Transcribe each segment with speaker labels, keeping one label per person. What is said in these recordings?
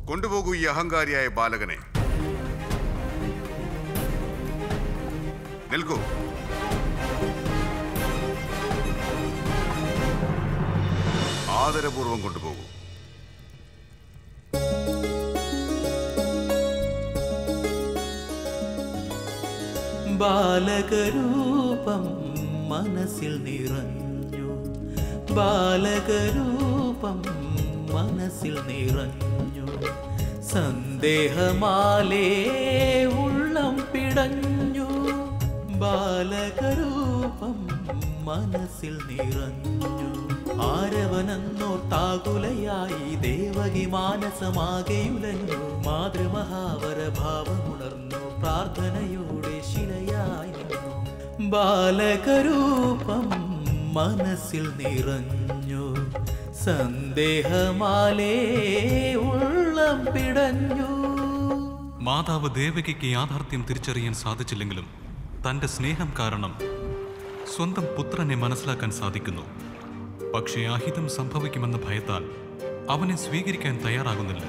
Speaker 1: കൊണ്ടുപോകൂ ഈ അഹങ്കാരിയായ ബാലകനെ നിൽക്കൂ ആദരപൂർവം കൊണ്ടുപോകൂ
Speaker 2: ബാലകരൂപം മനസ്സിൽ നിറഞ്ഞു ബാലകരൂപം മനസ്സിൽ നിറഞ്ഞു സന്ദേഹമാലേ ഉള്ളം പിടഞ്ഞു ബാലകരൂപം മനസ്സിൽ നിറഞ്ഞു ആരവനെന്നോർത്താകുലയായി ദേവകി മാനസമാകെയുലഞ്ഞു മാതൃമഹാവര ഭാവമുണർന്നു പ്രാർത്ഥനയോടെ ശിലയായി നിന്നു ബാലകരൂപം മനസ്സിൽ നിറഞ്ഞു സന്ദേഹമാലേ ഉള്ളം പിടഞ്ഞു
Speaker 3: മാതാവ് ദേവകിക്ക് യാഥാർത്ഥ്യം തിരിച്ചറിയാൻ സാധിച്ചില്ലെങ്കിലും തന്റെ സ്നേഹം കാരണം സ്വന്തം പുത്രനെ മനസ്സിലാക്കാൻ സാധിക്കുന്നു പക്ഷേ അഹിതം സംഭവിക്കുമെന്ന ഭയത്താൽ അവനെ സ്വീകരിക്കാൻ തയ്യാറാകുന്നില്ല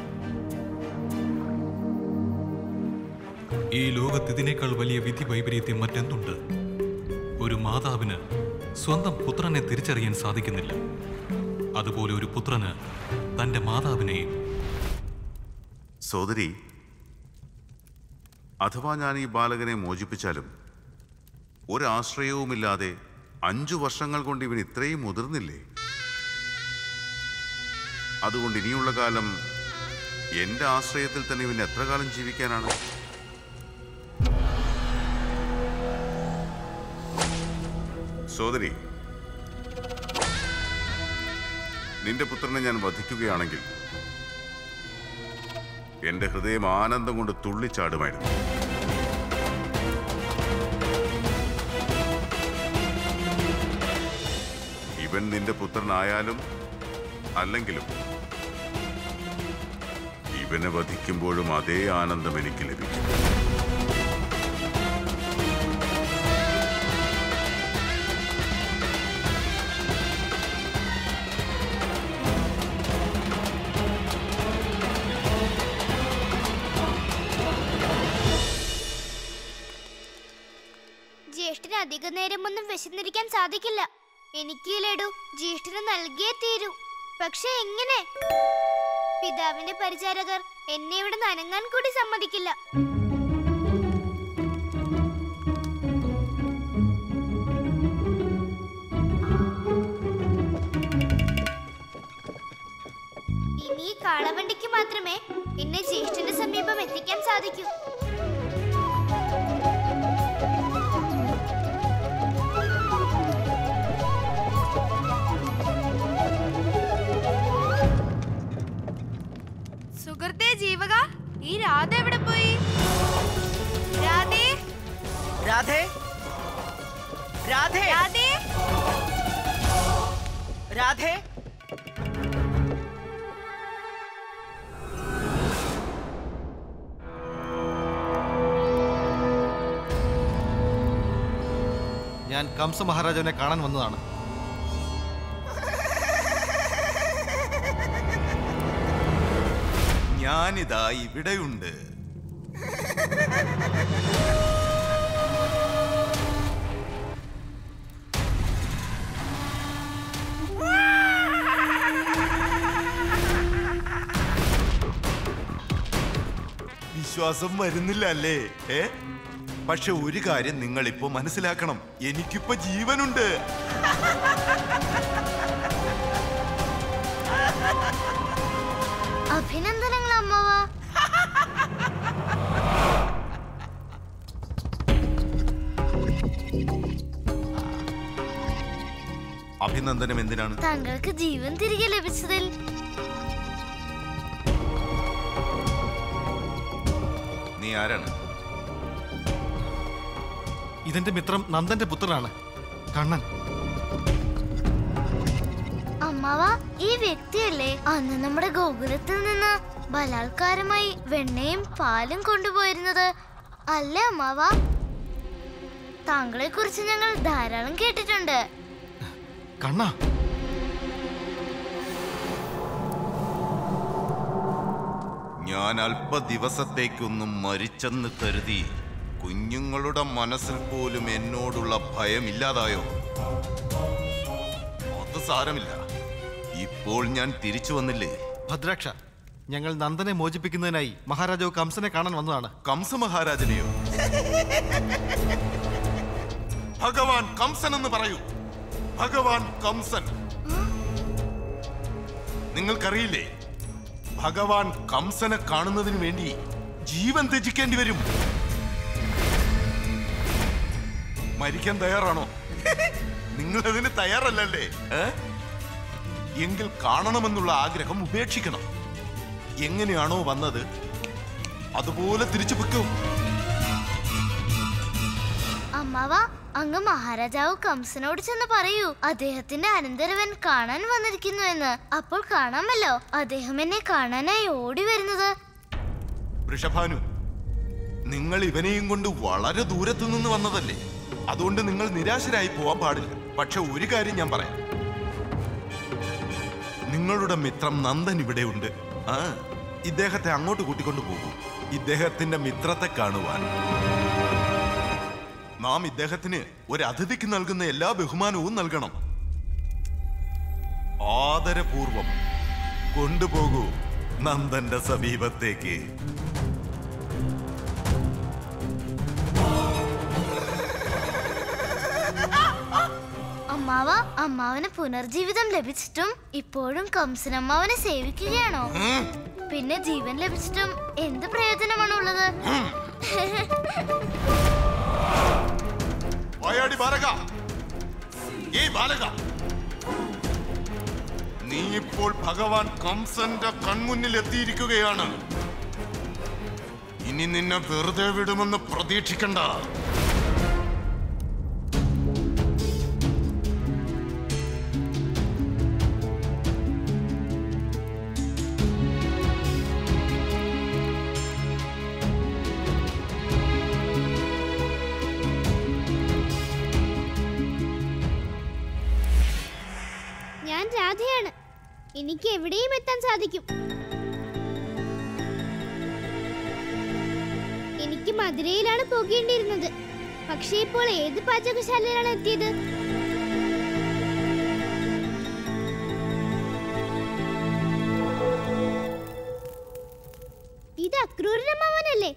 Speaker 3: ഈ ലോകത്ത് ഇതിനേക്കാൾ വലിയ വിധി വൈപരീത്യം മറ്റെന്തുണ്ട് ഒരു മാതാവിന് സ്വന്തം പുത്രനെ തിരിച്ചറിയാൻ സാധിക്കുന്നില്ല അതുപോലെ ഒരു പുത്രന് തന്റെ മാതാവിനെയും
Speaker 1: സോദരി അഥവാ ഞാൻ ഈ ബാലകനെ മോചിപ്പിച്ചാലും ഒരാശ്രയവുമില്ലാതെ അഞ്ചു വർഷങ്ങൾ കൊണ്ട് ഇവൻ ഇത്രയും മുതിർന്നില്ലേ അതുകൊണ്ട് ഇനിയുള്ള കാലം എന്റെ ആശ്രയത്തിൽ തന്നെ ഇവൻ എത്ര കാലം ജീവിക്കാനാണ് സോദരി നിന്റെ പുത്രനെ ഞാൻ വധിക്കുകയാണെങ്കിൽ എന്റെ ഹൃദയം ആനന്ദം കൊണ്ട് തുള്ളിച്ചാടുമായിരുന്നു ഇവൻ നിന്റെ പുത്രനായാലും അല്ലെങ്കിലും ഇവനെ വധിക്കുമ്പോഴും അതേ ആനന്ദം എനിക്ക് ലഭിക്കും
Speaker 4: ജ്യേഷ്ഠന് അധിക നേരമൊന്നും വിശന്നിരിക്കാൻ സാധിക്കില്ല എനിക്ക് ഈ ലഡു ജ്യേഷ്ഠന് നൽകിയേ തീരൂ പക്ഷെ എങ്ങനെ പിതാവിന്റെ പരിചാരകർ എന്നെ ഇവിടെ നനങ്ങാൻ കൂടി സമ്മതിക്കില്ല ഇനി ഈ കാളവണ്ടിക്ക് മാത്രമേ എന്നെ ജ്യേഷ്ഠന്റെ സമീപം എത്തിക്കാൻ സാധിക്കൂ
Speaker 5: സുഹൃത്തെ ജീവക ഈ രാധ എവിടെ പോയി രാധേ
Speaker 6: രാധേ രാധേ
Speaker 5: രാധേ
Speaker 6: രാധേ
Speaker 7: ഞാൻ കംസ മഹാരാജാവിനെ കാണാൻ വന്നതാണ്
Speaker 8: ഞാനിതാ ഇവിടെയുണ്ട് വിശ്വാസം വരുന്നില്ല അല്ലേ ഏ പക്ഷെ ഒരു കാര്യം നിങ്ങൾ ഇപ്പോ മനസ്സിലാക്കണം എനിക്കിപ്പോ ജീവനുണ്ട്
Speaker 4: അഭിനന്ദനങ്ങൾ അമ്മവ
Speaker 8: അഭിനന്ദനം എന്തിനാണ്
Speaker 4: താങ്കൾക്ക് ജീവൻ തിരികെ ലഭിച്ചതിൽ
Speaker 8: നീ ആരാണ്
Speaker 7: ഇതെന്റെ മിത്രം നന്ദന്റെ പുത്രനാണ് കണ്ണൻ
Speaker 4: അമ്മാവ ഈ വ്യക്തിയല്ലേ അന്ന് നമ്മുടെ ഗോകുലത്തിൽ നിന്ന് ബലാത്കാരമായി വെണ്ണയും പാലും കൊണ്ടുപോയിരുന്നത് അല്ലേ അമ്മാവ താങ്കളെ കുറിച്ച് ഞങ്ങൾ ധാരാളം കേട്ടിട്ടുണ്ട്
Speaker 7: കണ്ണ
Speaker 8: ഞാൻ അല്പ ദിവസത്തേക്കൊന്നും മരിച്ചെന്ന് കരുതി കുഞ്ഞുങ്ങളുടെ മനസ്സിൽ പോലും എന്നോടുള്ള ഭയം ഇല്ലാതായോ അത് സാരമില്ല ഇപ്പോൾ ഞാൻ തിരിച്ചു വന്നില്ലേ
Speaker 7: ഭദ്രാക്ഷ ഞങ്ങൾ നന്ദനെ മോചിപ്പിക്കുന്നതിനായി മഹാരാജാവ് കംസനെ കാണാൻ വന്നതാണ്
Speaker 8: കംസ മഹാരാജനെയോ ഭഗവാൻ കംസൻ എന്ന് പറയൂ ഭഗവാൻ കംസൻ നിങ്ങൾക്കറിയില്ലേ ഭഗവാൻ കംസനെ കാണുന്നതിന് വേണ്ടി ജീവൻ ത്യജിക്കേണ്ടി വരും മരിക്കാൻ തയ്യാറാണോ നിങ്ങൾ അതിന് തയ്യാറല്ലല്ലേ ഏ? എങ്കിൽ കാണണമെന്നുള്ള ആഗ്രഹം ഉപേക്ഷിക്കണം എങ്ങനെയാണോ വന്നത് അതുപോലെ തിരിച്ചു വെക്കും
Speaker 4: അമ്മാവ അങ്ങ് മഹാരാജാവ് കംസനോട് ചെന്ന് പറയൂ അദ്ദേഹത്തിന്റെ അനന്തരവൻ കാണാൻ വന്നിരിക്കുന്നു എന്ന് അപ്പോൾ കാണാമല്ലോ അദ്ദേഹം എന്നെ കാണാനായി ഓടി വരുന്നത്
Speaker 8: വൃഷഭാനു നിങ്ങൾ ഇവനെയും കൊണ്ട് വളരെ ദൂരത്തു നിന്ന് വന്നതല്ലേ അതുകൊണ്ട് നിങ്ങൾ നിരാശരായി പോവാൻ പാടില്ല പക്ഷെ ഒരു കാര്യം ഞാൻ പറയാം നിങ്ങളുടെ മിത്രം നന്ദൻ ഇവിടെയുണ്ട് ആ ഇദ്ദേഹത്തെ അങ്ങോട്ട് കൂട്ടിക്കൊണ്ടു പോകൂ ഇദ്ദേഹത്തിന്റെ മിത്രത്തെ കാണുവാൻ നാം ഇദ്ദേഹത്തിന് ഒരു അതിഥിക്ക് നൽകുന്ന എല്ലാ ബഹുമാനവും നൽകണം ആദരപൂർവം കൊണ്ടുപോകൂ നന്ദന്റെ സമീപത്തേക്ക്
Speaker 4: അമ്മാവ അമ്മാവന് പുനർജീവിതം ലഭിച്ചിട്ടും ഇപ്പോഴും കംസനമ്മാവനെ സേവിക്കുകയാണോ പിന്നെ ജീവൻ ലഭിച്ചിട്ടും എന്ത് പ്രയോജനമാണുള്ളത്
Speaker 8: വായാടി ബാലക ഏ ബാലക നീ ഇപ്പോൾ ഭഗവാൻ കംസന്റെ കൺമുന്നിൽ എത്തിയിരിക്കുകയാണ് ഇനി നിന്നെ വെറുതെ വിടുമെന്ന് പ്രതീക്ഷിക്കണ്ട
Speaker 4: ഞാൻ രാധയാണ് എനിക്ക് എവിടെയും എത്താൻ സാധിക്കും എനിക്ക് മധുരയിലാണ് പോകേണ്ടിയിരുന്നത് പക്ഷേ ഇപ്പോൾ ഏത് പാചകശാലയിലാണ് എത്തിയത് ഇത് അക്രൂരമാവനല്ലേ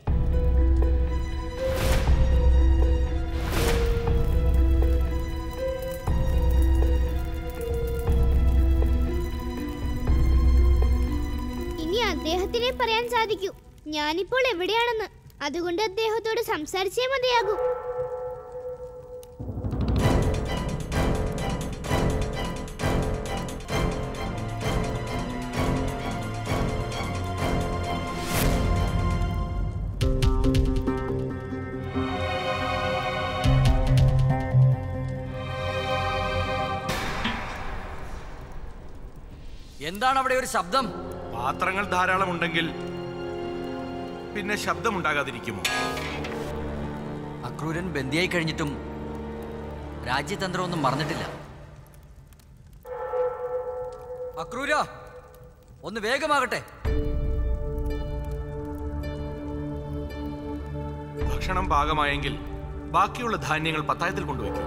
Speaker 4: ഇനി അദ്ദേഹത്തിനെ പറയാൻ സാധിക്കൂ ഞാനിപ്പോൾ എവിടെയാണെന്ന് അതുകൊണ്ട് അദ്ദേഹത്തോട് സംസാരിച്ചേ മതിയാകൂ
Speaker 9: എന്താണ് അവിടെ ഒരു ശബ്ദം
Speaker 10: പാത്രങ്ങൾ ധാരാളം ഉണ്ടെങ്കിൽ പിന്നെ ശബ്ദമുണ്ടാകാതിരിക്കുമോ
Speaker 9: അക്രൂരൻ ബന്ദിയായി കഴിഞ്ഞിട്ടും രാജ്യതന്ത്രമൊന്നും മറന്നിട്ടില്ല അക്രൂര ഒന്ന് വേഗമാകട്ടെ
Speaker 10: ഭക്ഷണം പാകമായെങ്കിൽ ബാക്കിയുള്ള ധാന്യങ്ങൾ പത്തായത്തിൽ കൊണ്ടുവയ്ക്കും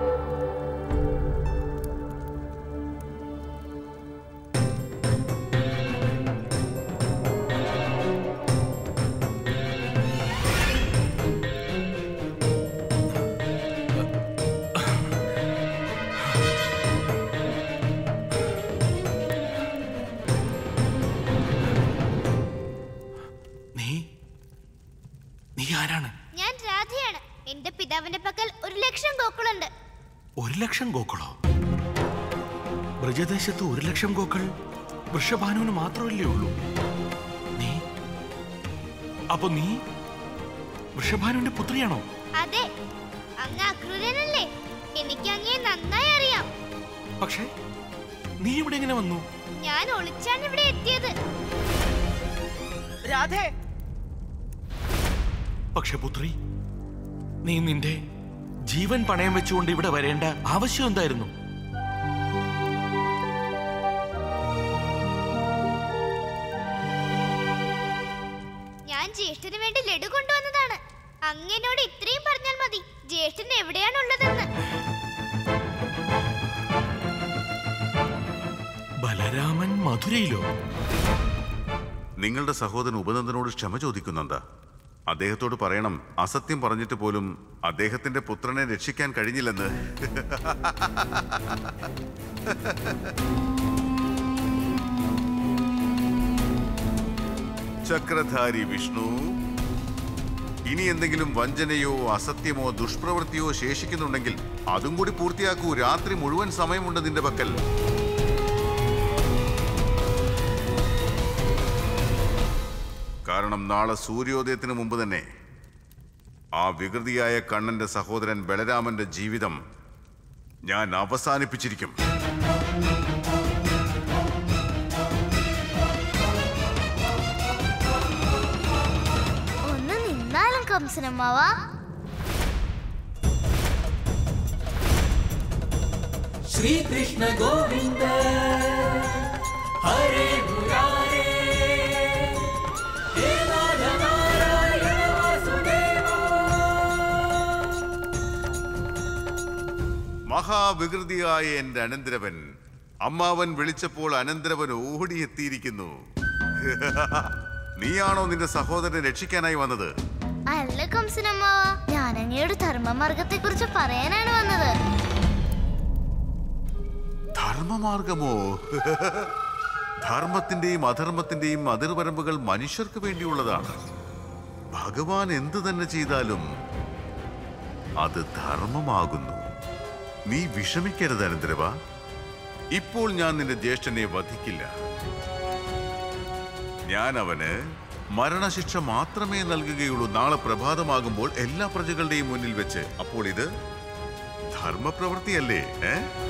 Speaker 10: നീ നീ ആരാണ്
Speaker 4: ഞാൻ രാധയാണ് എന്റെ പിതാവിന്റെ പക്കൽ ഒരു ലക്ഷം ഗോക്കുളുണ്ട്
Speaker 10: ഒരു ലക്ഷം ഗോക്കളോ ബ്രജദേശത്ത് ഒരു ലക്ഷം ഗോക്കൾ വൃഷഭാനുവിന് മാത്രമല്ലേ ഉള്ളൂ നീ അപ്പൊ നീ വൃഷഭാനുവിന്റെ പുത്രിയാണോ
Speaker 4: അതെ അങ്ങ് അക്രൂരനല്ലേ എനിക്ക് അങ്ങേ നന്നായി അറിയാം
Speaker 10: പക്ഷേ നീ ഇവിടെ എങ്ങനെ വന്നു
Speaker 4: ഞാൻ ഒളിച്ചാണ് ഇവിടെ എത്തിയത്
Speaker 6: രാധേ
Speaker 10: പക്ഷെ പുത്രി നീ നിന്റെ ജീവൻ പണയം വെച്ചുകൊണ്ട് ഇവിടെ വരേണ്ട ആവശ്യം എന്തായിരുന്നു
Speaker 4: ഞാൻ ജ്യേഷ്ഠന് വേണ്ടി ലഡു കൊണ്ടുവന്നതാണ് അങ്ങനോട് ഇത്രയും പറഞ്ഞാൽ മതി ജ്യേഷ്ഠൻ എവിടെയാണുള്ളതെന്ന്
Speaker 10: ബലരാമൻ മധുരയിലോ
Speaker 1: നിങ്ങളുടെ സഹോദരൻ ഉപനന്ദനോട് ക്ഷമ ചോദിക്കുന്നുണ്ട് അദ്ദേഹത്തോട് പറയണം അസത്യം പറഞ്ഞിട്ട് പോലും അദ്ദേഹത്തിന്റെ പുത്രനെ രക്ഷിക്കാൻ കഴിഞ്ഞില്ലെന്ന് ചക്രധാരി വിഷ്ണു ഇനി എന്തെങ്കിലും വഞ്ചനയോ അസത്യമോ ദുഷ്പ്രവൃത്തിയോ ശേഷിക്കുന്നുണ്ടെങ്കിൽ അതും കൂടി പൂർത്തിയാക്കൂ രാത്രി മുഴുവൻ സമയമുണ്ട് നിന്റെ പക്കൽ കാരണം നാളെ സൂര്യോദയത്തിന് മുമ്പ് തന്നെ ആ വികൃതിയായ കണ്ണന്റെ സഹോദരൻ ബലരാമന്റെ ജീവിതം ഞാൻ അവസാനിപ്പിച്ചിരിക്കും
Speaker 4: ഒന്ന് നിന്നാലും കംസനമ്മാവ
Speaker 2: ശ്രീകൃഷ്ണ ഗോവിന്ദ ഹരേ മുരാരേ ഹേ നാഥ നാരായണ വാസുദേവ
Speaker 1: മഹാവികൃതിയായ എന്റെ അനന്തരവൻ അമ്മാവൻ വിളിച്ചപ്പോൾ അനന്തരവൻ ഓടിയെത്തിയിരിക്കുന്നു നീയാണോ നിന്റെ സഹോദരനെ രക്ഷിക്കാനായി വന്നത്
Speaker 4: അല്ല കംസനമ്മാവ ഞാൻ അങ്ങയുടെ ധർമ്മമാർഗത്തെ കുറിച്ച് പറയാനാണ് വന്നത്
Speaker 1: ധർമ്മമാർഗമോ ധർമ്മത്തിന്റെയും അധർമ്മത്തിന്റെയും അതിർവരമ്പുകൾ മനുഷ്യർക്ക് വേണ്ടിയുള്ളതാണ് ഭഗവാൻ എന്തു തന്നെ ചെയ്താലും അത് ധർമ്മമാകുന്നു നീ വിഷമിക്കരുത് അനന്തരവ ഇപ്പോൾ ഞാൻ നിന്റെ ജ്യേഷ്ഠനെ വധിക്കില്ല ഞാൻ അവന് മരണശിക്ഷ മാത്രമേ നൽകുകയുള്ളൂ നാളെ പ്രഭാതമാകുമ്പോൾ എല്ലാ പ്രജകളുടെയും മുന്നിൽ വെച്ച് അപ്പോൾ ഇത് ധർമ്മപ്രവൃത്തിയല്ലേ ഏ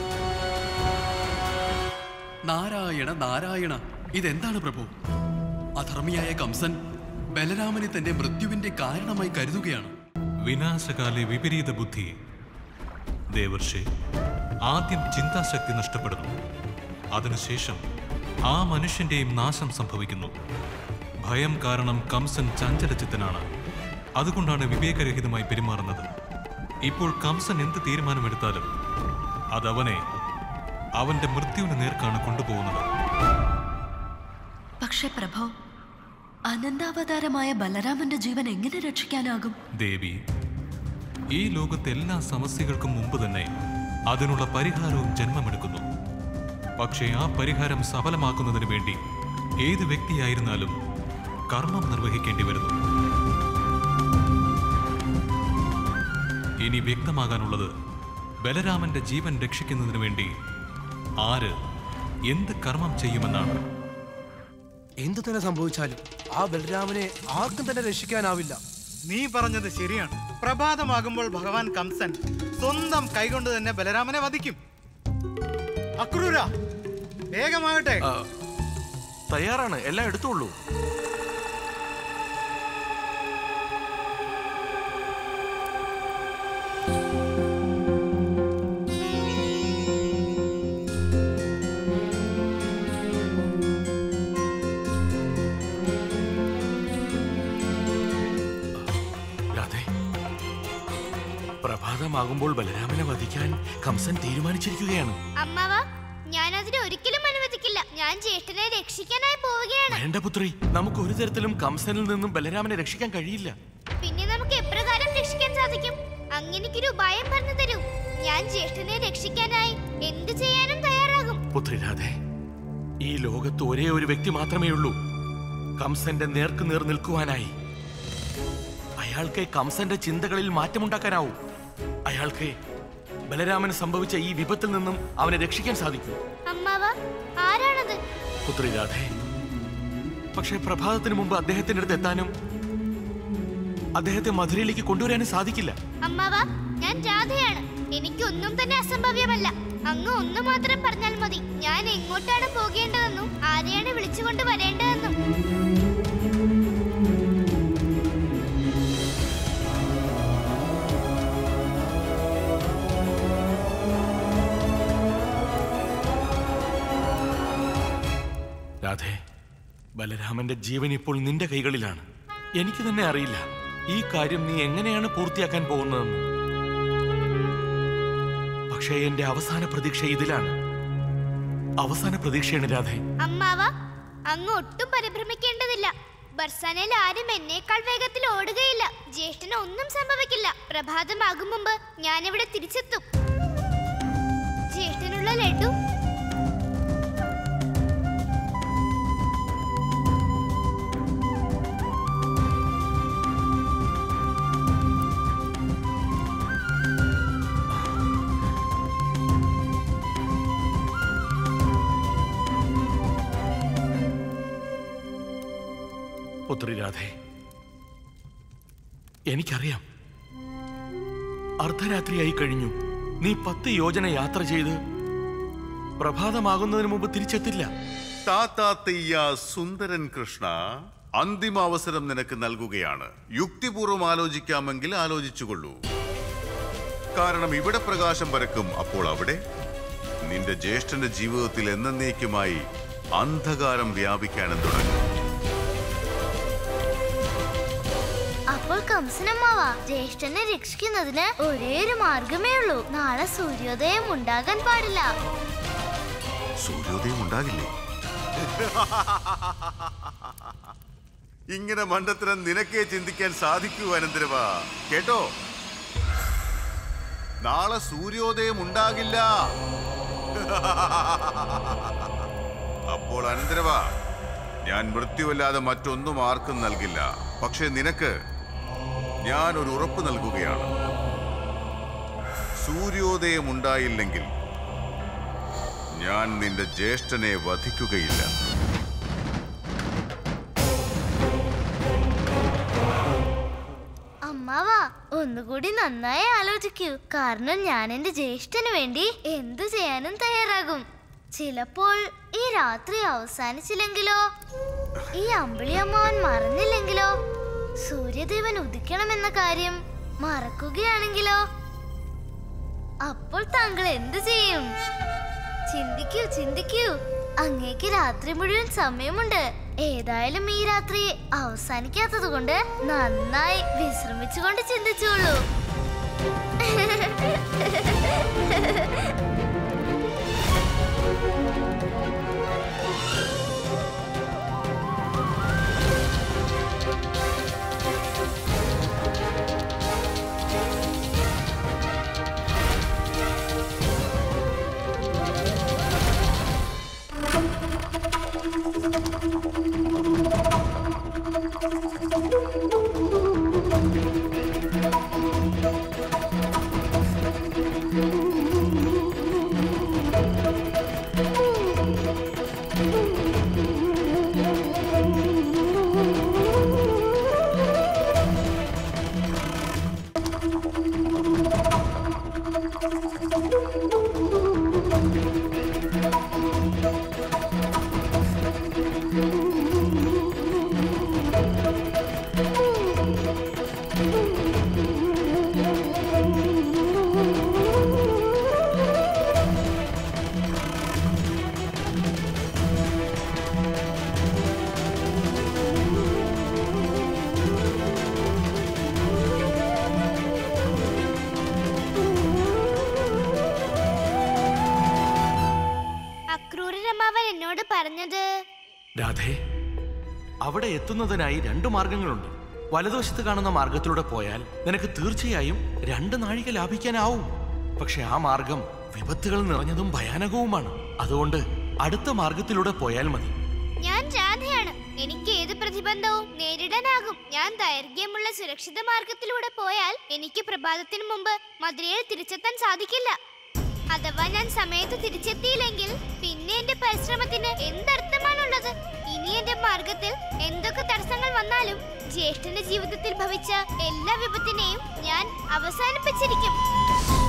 Speaker 11: നാരായണ നാരായണ ഇതെന്താണ് പ്രഭു അധർമ്മിയായ കംസൻ ബലരാമനെ തന്റെ മൃത്യുവിന്റെ കാരണമായി കരുതുകയാണ്
Speaker 3: വിനാശകാലെ വിപരീത ബുദ്ധി ദേവർഷി ആദ്യം ചിന്താശക്തി നഷ്ടപ്പെടുന്നു അതിനുശേഷം ആ മനുഷ്യന്റെയും നാശം സംഭവിക്കുന്നു ഭയം കാരണം കംസൻ ചഞ്ചലചിത്തനാണ് അതുകൊണ്ടാണ് വിവേകരഹിതമായി പെരുമാറുന്നത് ഇപ്പോൾ കംസൻ എന്ത് തീരുമാനമെടുത്താലും അതവനെ അവന്റെ മൃത്യുവിന് നേർക്കാണ് കൊണ്ടുപോകുന്നത്
Speaker 12: പക്ഷേ പ്രഭോ അനന്താവതാരമായ ബലരാമന്റെ ജീവൻ എങ്ങനെ രക്ഷിക്കാനാകും
Speaker 3: ദേവി ഈ ലോകത്തെ എല്ലാ സമസ്യകൾക്കും മുമ്പ് തന്നെ അതിനുള്ള പരിഹാരവും ജന്മമെടുക്കുന്നു പക്ഷേ ആ പരിഹാരം സഫലമാക്കുന്നതിന് വേണ്ടി ഏത് വ്യക്തിയായിരുന്നാലും കർമ്മം നിർവഹിക്കേണ്ടി വരുന്നു ഇനി വ്യക്തമാകാനുള്ളത് ബലരാമന്റെ ജീവൻ രക്ഷിക്കുന്നതിന് വേണ്ടി ആര് എന്ത് കർമ്മം ചെയ്യുമെന്നാണ്
Speaker 13: എന്തു തന്നെ സംഭവിച്ചാലും ആ ബലരാമനെ ആർക്കും തന്നെ രക്ഷിക്കാനാവില്ല
Speaker 7: നീ പറഞ്ഞത് ശരിയാണ് പ്രഭാതമാകുമ്പോൾ ഭഗവാൻ കംസൻ സ്വന്തം കൈകൊണ്ട് തന്നെ ബലരാമനെ വധിക്കും അക്രൂര വേഗമാകട്ടെ
Speaker 10: തയ്യാറാണ് എല്ലാം എടുത്തോളൂ രാധേ പ്രഭാതമാകുമ്പോൾ ബലരാമനെ വധിക്കാൻ കംസൻ തീരുമാനിച്ചിരിക്കുകയാണ്
Speaker 4: അമ്മാവ ഞാൻ അതിനെ ഒരിക്കലും അനുവദിക്കില്ല ഞാൻ ജ്യേഷ്ഠനെ രക്ഷിക്കാനായി പോവുകയാണ്
Speaker 10: വേണ്ട പുത്രി നമുക്ക് ഒരു തരത്തിലും കംസനിൽ നിന്നും ബലരാമനെ രക്ഷിക്കാൻ കഴിയില്ല
Speaker 4: പിന്നെ നമുക്ക് എപ്രകാരം രക്ഷിക്കാൻ സാധിക്കും അങ്ങനെയൊരു ഉപായം പറഞ്ഞു തരൂ ഞാൻ ജ്യേഷ്ഠനെ രക്ഷിക്കാനായി എന്തു ചെയ്യാനും തയ്യാറാകും
Speaker 10: പുത്രി രാധേ ഈ ലോകത്ത് ഒരേ ഒരു വ്യക്തി മാത്രമേ ഉള്ളൂ കംസന്റെ നേർക്ക് നേർ നിൽക്കുവാനായി അയാൾക്ക് കംസന്റെ ചിന്തകളിൽ മാറ്റമുണ്ടാക്കാനാവൂ അയാൾക്ക് ബലരാമന് സംഭവിച്ച ഈ വിപത്തിൽ നിന്നും അവനെ രക്ഷിക്കാൻ സാധിക്കും
Speaker 4: അമ്മാവ ആരാണത്
Speaker 10: പുത്രി രാധേ പക്ഷേ പ്രഭാതത്തിന് മുമ്പ് അദ്ദേഹത്തിന്റെ അടുത്ത് എത്താനും അദ്ദേഹത്തെ മധുരയിലേക്ക് കൊണ്ടുവരാനും സാധിക്കില്ല
Speaker 4: അമ്മാവ ഞാൻ രാധയാണ് എനിക്കൊന്നും തന്നെ അസംഭവ്യമല്ല അങ്ങ് ഒന്ന് മാത്രം പറഞ്ഞാൽ മതി ഞാൻ എങ്ങോട്ടാണ് പോകേണ്ടതെന്നും ആരെയാണ് വിളിച്ചുകൊണ്ട് വരേണ്ടതെന്നും
Speaker 10: രാധേ ബലരാമന്റെ ജീവൻ ഇപ്പോൾ നിന്റെ കൈകളിലാണ് എനിക്ക് തന്നെ അറിയില്ല ഈ കാര്യം നീ എങ്ങനെയാണ് പൂർത്തിയാക്കാൻ പോകുന്നതെന്ന് പക്ഷേ എന്റെ അവസാന പ്രതീക്ഷ ഇതിലാണ് അവസാന പ്രതീക്ഷയാണ് രാധേ
Speaker 4: അമ്മാവ അങ്ങ് ഒട്ടും പരിഭ്രമിക്കേണ്ടതില്ല ബർസാനയിൽ ആരും എന്നേക്കാൾ വേഗത്തിൽ ഓടുകയില്ല ജ്യേഷ്ഠന് ഒന്നും സംഭവിക്കില്ല പ്രഭാതമാകും മുമ്പ് ഞാനിവിടെ തിരിച്ചെത്തും ജ്യേഷ്ഠനുള്ള ലഡു
Speaker 10: പുത്രി രാധേ എനിക്കറിയാം അർദ്ധരാത്രിയായി കഴിഞ്ഞു നീ പത്ത് യോജന യാത്ര ചെയ്ത് പ്രഭാതമാകുന്നതിന് മുമ്പ് തിരിച്ചെത്തില്ല
Speaker 1: താത്താത്തയ്യ സുന്ദരൻ കൃഷ്ണ അന്തിമ അവസരം നിനക്ക് നൽകുകയാണ് യുക്തിപൂർവ്വം ആലോചിക്കാമെങ്കിൽ ആലോചിച്ചുകൊള്ളൂ കാരണം ഇവിടെ പ്രകാശം പരക്കും അപ്പോൾ അവിടെ നിന്റെ ജ്യേഷ്ഠന്റെ ജീവിതത്തിൽ എന്നേക്കുമായി അന്ധകാരം വ്യാപിക്കാനും തുടങ്ങും
Speaker 4: അപ്പോൾ കംസനമ്മാവ ജ്യേഷ്ഠനെ രക്ഷിക്കുന്നതിന് ഒരേ ഒരു മാർഗമേ ഉള്ളൂ നാളെ സൂര്യോദയം ഉണ്ടാകാൻ പാടില്ല
Speaker 1: സൂര്യോദയം ഉണ്ടാകില്ലേ ഇങ്ങനെ മണ്ടത്തരം നിനക്കേ ചിന്തിക്കാൻ സാധിക്കൂ അനന്തരവ കേട്ടോ നാളെ സൂര്യോദയം ഉണ്ടാകില്ല അപ്പോൾ അനന്തരവ ഞാൻ മൃത്യുവല്ലാതെ മറ്റൊന്നും ആർക്കും നൽകില്ല പക്ഷെ നിനക്ക് ഞാൻ ഒരു ഉറപ്പ് നൽകുകയാണ് സൂര്യോദയം ഉണ്ടായില്ലെങ്കിൽ ഞാൻ നിന്റെ ജ്യേഷ്ഠനെ വധിക്കുകയില്ല
Speaker 4: അമ്മാവ ഒന്നുകൂടി നന്നായി ആലോചിക്കൂ കാരണം ഞാൻ എന്റെ ജ്യേഷ്ഠന് വേണ്ടി എന്തു ചെയ്യാനും തയ്യാറാകും ചിലപ്പോൾ ഈ രാത്രി അവസാനിച്ചില്ലെങ്കിലോ ഈ അമ്പിളി അമ്മാവൻ മറന്നില്ലെങ്കിലോ സൂര്യദേവൻ ഉദിക്കണമെന്ന കാര്യം മറക്കുകയാണെങ്കിലോ അപ്പോൾ താങ്കൾ എന്തു ചെയ്യും ചിന്തിക്കൂ ചിന്തിക്കൂ അങ്ങേക്ക് രാത്രി മുഴുവൻ സമയമുണ്ട് ഏതായാലും ഈ രാത്രി അവസാനിക്കാത്തത് കൊണ്ട് നന്നായി വിശ്രമിച്ചുകൊണ്ട് ചിന്തിച്ചോളൂ അക്രൂരരമാവൻ എന്നോട് പറഞ്ഞത്
Speaker 10: രാധേ അവിടെ എത്തുന്നതിനായി രണ്ട് മാർഗങ്ങളുണ്ട് വലതുവശത്ത് കാണുന്ന മാർഗത്തിലൂടെ പോയാൽ നിനക്ക് തീർച്ചയായും രണ്ട് നാഴിക ലാഭിക്കാനാവും പക്ഷെ ആ മാർഗം വിപത്തുകൾ നിറഞ്ഞതും ഭയാനകവുമാണ് അതുകൊണ്ട് അടുത്ത മാർഗത്തിലൂടെ പോയാൽ മതി
Speaker 4: ഞാൻ രാധയാണ് എനിക്ക് ഏത് പ്രതിബന്ധവും നേരിടാനാകും ഞാൻ ദൈർഘ്യമുള്ള സുരക്ഷിത മാർഗത്തിലൂടെ പോയാൽ എനിക്ക് പ്രഭാതത്തിന് മുമ്പ് മധുരയിൽ തിരിച്ചെത്താൻ സാധിക്കില്ല അഥവാ ഞാൻ സമയത്ത് തിരിച്ചെത്തിയില്ലെങ്കിൽ പിന്നെ എന്റെ പരിശ്രമത്തിന് എന്തർത്ഥമാണുള്ളത് ഇനി എന്റെ മാർഗത്തിൽ എന്തൊക്കെ തടസ്സങ്ങൾ വന്നാലും ജ്യേഷ്ഠന്റെ ജീവിതത്തിൽ ഭവിച്ച എല്ലാ വിപത്തിനെയും ഞാൻ അവസാനിപ്പിച്ചിരിക്കും